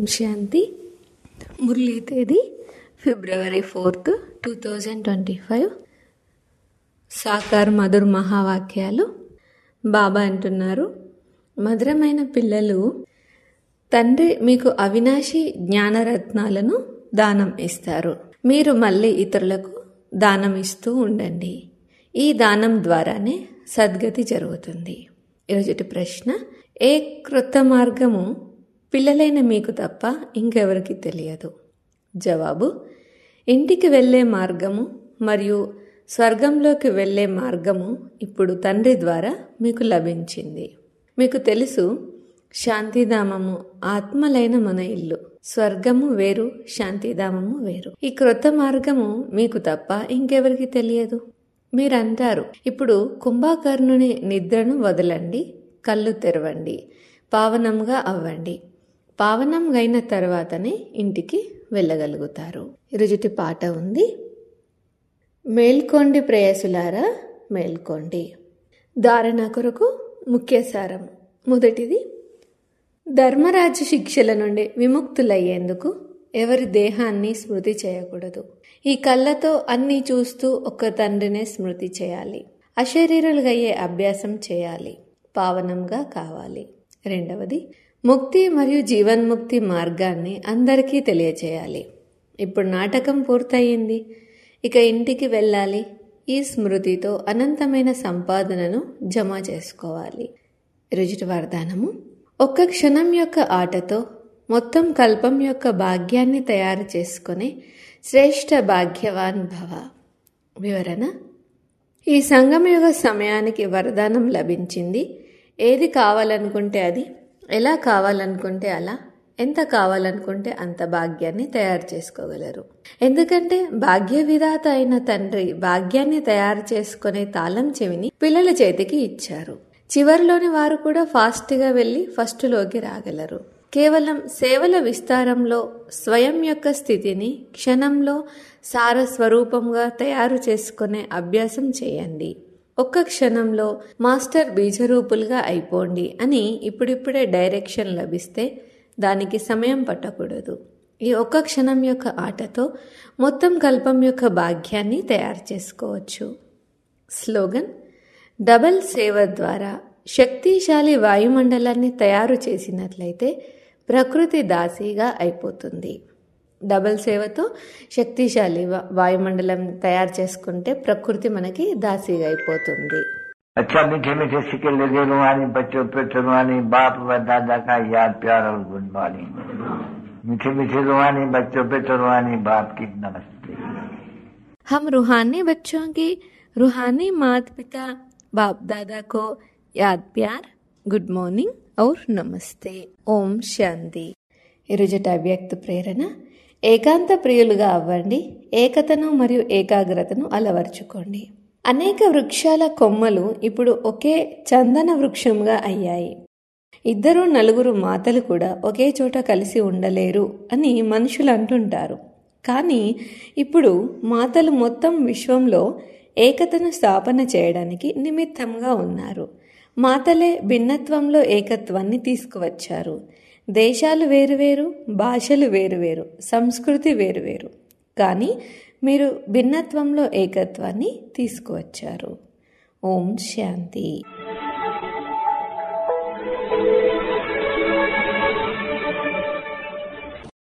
శాంతి మురళీ తేదీ February fourth two thousand twenty five సాకార్ మధుర్ మహావాక్యాలు బాబా అంటున్నారు మధురమైన పిల్లలు తండ్రి మీకు అవినాశి జ్ఞానరత్నాలను దానం ఇస్తారు మీరు మళ్ళీ ఇతరులకు దానం ఇస్తూ ఉండండి ఈ దానం ద్వారానే సద్గతి జరుగుతుంది ఈరోజుటి ప్రశ్న ఏ క్రొత్త మార్గము పిల్లలైన మీకు తప్ప ఇంకెవరికి తెలియదు జవాబు ఇంటికి వెళ్ళే మార్గము మరియు స్వర్గంలోకి వెళ్ళే మార్గము ఇప్పుడు తండ్రి ద్వారా మీకు లభించింది మీకు తెలుసు శాంతిధామము ఆత్మలైన మన ఇల్లు స్వర్గము వేరు శాంతిధామము వేరు ఈ క్రొత్త మార్గము మీకు తప్ప ఇంకెవరికి తెలియదు మీరంటారు ఇప్పుడు కుంభకర్ణుని నిద్రను వదలండి కళ్ళు తెరవండి పావనంగా అవ్వండి పావనంగా అయిన తర్వాతనే ఇంటికి వెళ్ళగలుగుతారు ఈరోజుటి పాట ఉంది మేల్కోండి ప్రేయసులారా మేల్కోండి ధారణ కొరకు ముఖ్య సారం మొదటిది ధర్మరాజు శిక్షల నుండి విముక్తులయ్యేందుకు ఎవరి దేహాన్ని స్మృతి చేయకూడదు ఈ కళ్ళతో అన్నీ చూస్తూ ఒక్క తండ్రినే స్మృతి చేయాలి అశరీరులుగా అయ్యే అభ్యాసం చేయాలి పావనంగా కావాలి రెండవది ముక్తి మరియు జీవన్ముక్తి మార్గాన్ని అందరికీ తెలియచేయాలి ఇప్పుడు నాటకం పూర్తయింది ఇక ఇంటికి వెళ్ళాలి ఈ స్మృతితో అనంతమైన సంపాదనను జమ చేసుకోవాలి రుజుటి వరదానము ఒక్క క్షణం యొక్క ఆటతో మొత్తం కల్పం యొక్క భాగ్యాన్ని తయారు చేసుకునే శ్రేష్ఠ భాగ్యవాన్ భవ వివరణ ఈ సంగమయుగ సమయానికి వరదానం లభించింది ఏది కావాలనుకుంటే అది ఎలా కావాలనుకుంటే అలా ఎంత కావాలనుకుంటే అంత భాగ్యాన్ని తయారు చేసుకోగలరు ఎందుకంటే భాగ్య విధాత అయిన తండ్రి భాగ్యాన్ని తయారు చేసుకునే తాళం చెవిని పిల్లల చేతికి ఇచ్చారు చివరిలోని వారు కూడా ఫాస్ట్గా వెళ్ళి ఫస్ట్లోకి రాగలరు కేవలం సేవల విస్తారంలో స్వయం యొక్క స్థితిని క్షణంలో సార స్వరూపంగా తయారు చేసుకునే అభ్యాసం చేయండి ఒక్క క్షణంలో మాస్టర్ బీజరూపులుగా అయిపోండి అని ఇప్పుడిప్పుడే డైరెక్షన్ లభిస్తే దానికి సమయం పట్టకూడదు ఈ ఒక్క క్షణం యొక్క ఆటతో మొత్తం కల్పం యొక్క భాగ్యాన్ని తయారు చేసుకోవచ్చు స్లోగన్ డబల్ సేవ ద్వారా శక్తిశాలి వాయుమండలాన్ని తయారు చేసినట్లయితే ప్రకృతి దాసీగా అయిపోతుంది డబల్ సేవతో శక్తిశాలి వాయుమండలం తయారు చేసుకుంటే ప్రకృతి మనకి దాసీగా అయిపోతుంది अच्छा मीठे मीठे सिक्के लगे रुहानी बच्चों पे रुहानी बाप व दादा का याद प्यार और गुड मॉर्निंग मीठे मीठे रुहानी बच्चों पे रुहानी बाप की नमस्ते हम रूहानी बच्चों की रूहानी माता पिता बाप दादा को याद प्यार గుడ్ మార్నింగ్ ఔర్ నమస్తే ఓం శాంతి ఈరోజుట అవ్యక్త ప్రేరణ ఏకాంత ప్రియులుగా అవ్వండి ఏకతను మరియు ఏకాగ్రతను అలవర్చుకోండి అనేక వృక్షాల కొమ్మలు ఇప్పుడు ఒకే చందన వృక్షంగా అయ్యాయి ఇద్దరు నలుగురు మాతలు కూడా ఒకే చోట కలిసి ఉండలేరు అని మనుషులు అంటుంటారు కానీ ఇప్పుడు మాతలు మొత్తం విశ్వంలో ఏకతను స్థాపన చేయడానికి నిమిత్తంగా ఉన్నారు మాతలే భిన్నత్వంలో ఏకత్వాన్ని తీసుకువచ్చారు దేశాలు వేరువేరు భాషలు వేరువేరు సంస్కృతి వేరువేరు కానీ మీరు భిన్నత్వంలో ఏకత్వాన్ని తీసుకువచ్చారు ఓం శాంతి